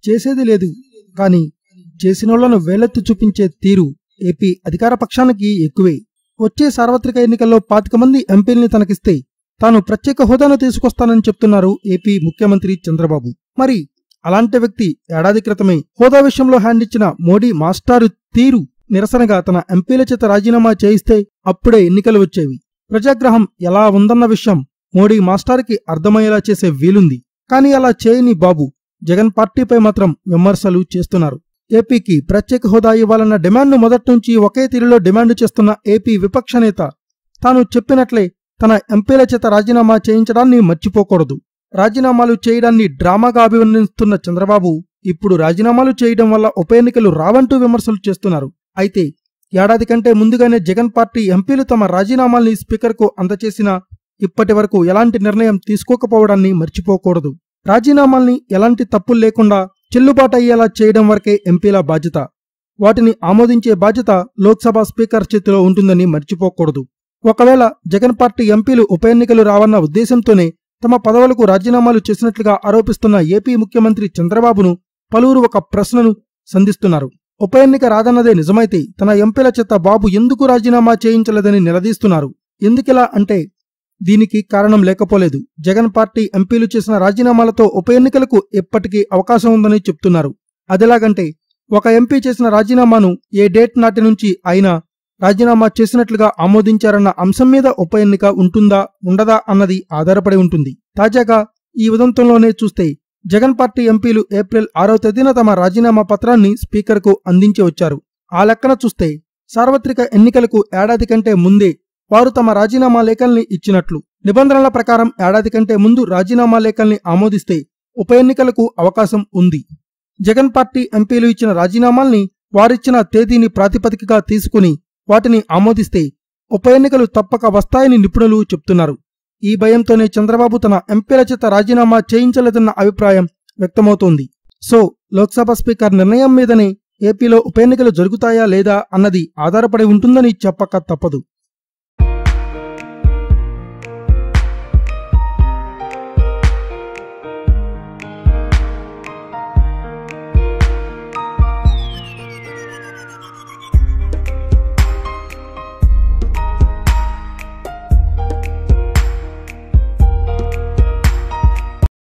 చేసేది లేదు కానీ చేసినోళ్లను వేలెత్తి చూపించే తీరు ఏపీ అధికార పక్షానికి ఎక్కువే వచ్చే సార్వత్రిక ఎన్నికల్లో పాతిక మంది ఎంపీల్ని తనకిస్తే తాను ప్రత్యేక హోదాను తీసుకొస్తానని చెప్తున్నారు ఏపీ ముఖ్యమంత్రి చంద్రబాబు మరి అలాంటి వ్యక్తి ఏడాది క్రితమే హోదా విషయంలో హ్యాండ్ ఇచ్చిన మోడీ మాస్టారు తీరు నిరసనగా తన ఎంపీల చేత రాజీనామా చేయిస్తే అప్పుడే ఎన్నికలు వచ్చేవి ప్రజాగ్రహం ఎలా ఉందన్న విషయం మోడీ మాస్టార్కి అర్థమయ్యేలా చేసే వీలుంది కానీ అలా చేయని బాబు జగన్ పార్టీపై మాత్రం విమర్శలు చేస్తున్నారు ఏపీకి ప్రత్యేక హోదా ఇవ్వాలన్న డిమాండ్ను మొదట్నుంచి ఒకే తీరులో డిమాండ్ చేస్తున్న ఏపీ విపక్ష నేత తాను చెప్పినట్లే తన ఎంపీల చేత రాజీనామా చేయించడాన్ని మర్చిపోకూడదు రాజీనామాలు చేయడాన్ని డ్రామాగా అభివర్ణిస్తున్న చంద్రబాబు ఇప్పుడు రాజీనామాలు చేయడం వల్ల ఉప ఎన్నికలు రావంటూ విమర్శలు చేస్తున్నారు అయితే ఏడాది కంటే ముందుగానే జగన్ పార్టీ ఎంపీలు తమ రాజీనామాల్ని స్పీకర్కు అందచేసినా ఇప్పటి వరకు ఎలాంటి నిర్ణయం తీసుకోకపోవడాన్ని మర్చిపోకూడదు రాజీనామాల్ని ఎలాంటి తప్పులు లేకుండా చెల్లుబాటు అయ్యేలా చేయడం వరకే ఎంపీల బాధ్యత వాటిని ఆమోదించే బాధ్యత లోక్సభ స్పీకర్ చేతిలో ఉంటుందని మర్చిపోకూడదు ఒకవేళ జగన్ పార్టీ ఎంపీలు ఉప ఎన్నికలు రావన్న ఉద్దేశంతోనే తమ పదవులకు రాజీనామాలు చేసినట్లుగా ఆరోపిస్తున్న ఏపీ ముఖ్యమంత్రి చంద్రబాబును పలువురు ఒక ప్రశ్నను సంధిస్తున్నారు ఉప ఎన్నిక రాదన్నదే నిజమైతే తన ఎంపీల చేత బాబు ఎందుకు రాజీనామా చేయించలేదని నిలదీస్తున్నారు ఎందుకిలా అంటే దీనికి కారణం లేకపోలేదు జగన్ పార్టీ ఎంపీలు చేసిన రాజీనామాలతో ఉప ఎన్నికలకు ఎప్పటికీ అవకాశం ఉందని చెప్తున్నారు అదెలాగంటే ఒక ఎంపీ చేసిన రాజీనామాను ఏ డేట్ నాటి నుంచి అయినా రాజీనామా చేసినట్లుగా ఆమోదించారన్న అంశం మీద ఉప ఎన్నిక ఉంటుందా ఉండదా అన్నది ఆధారపడి ఉంటుంది తాజాగా ఈ ఉదంతంలోనే చూస్తే జగన్ పార్టీ ఎంపీలు ఏప్రిల్ ఆరో తేదీన తమ రాజీనామా పత్రాన్ని స్పీకర్కు అందించి వచ్చారు ఆ లెక్కన చూస్తే సార్వత్రిక ఎన్నికలకు ఏడాది కంటే ముందే వారు తమ రాజీనామా లేఖల్ని ఇచ్చినట్లు నిబంధనల ప్రకారం ఏడాది కంటే ముందు రాజీనామా లేఖల్ని ఆమోదిస్తే ఉప ఎన్నికలకు అవకాశం ఉంది జగన్ పార్టీ ఎంపీలు ఇచ్చిన రాజీనామాల్ని వారిచ్చిన తేదీని ప్రాతిపదికగా తీసుకుని వాటిని ఆమోదిస్తే ఉప ఎన్నికలు తప్పక వస్తాయని నిపుణులు చెప్తున్నారు ఈ భయంతోనే చంద్రబాబు తన ఎంపీల చేత రాజీనామా చేయించలేదన్న అభిప్రాయం వ్యక్తమవుతోంది సో లోక్సభ స్పీకర్ నిర్ణయం మీదనే ఏపీలో ఉప ఎన్నికలు జరుగుతాయా లేదా అన్నది ఆధారపడి ఉంటుందని చెప్పక తప్పదు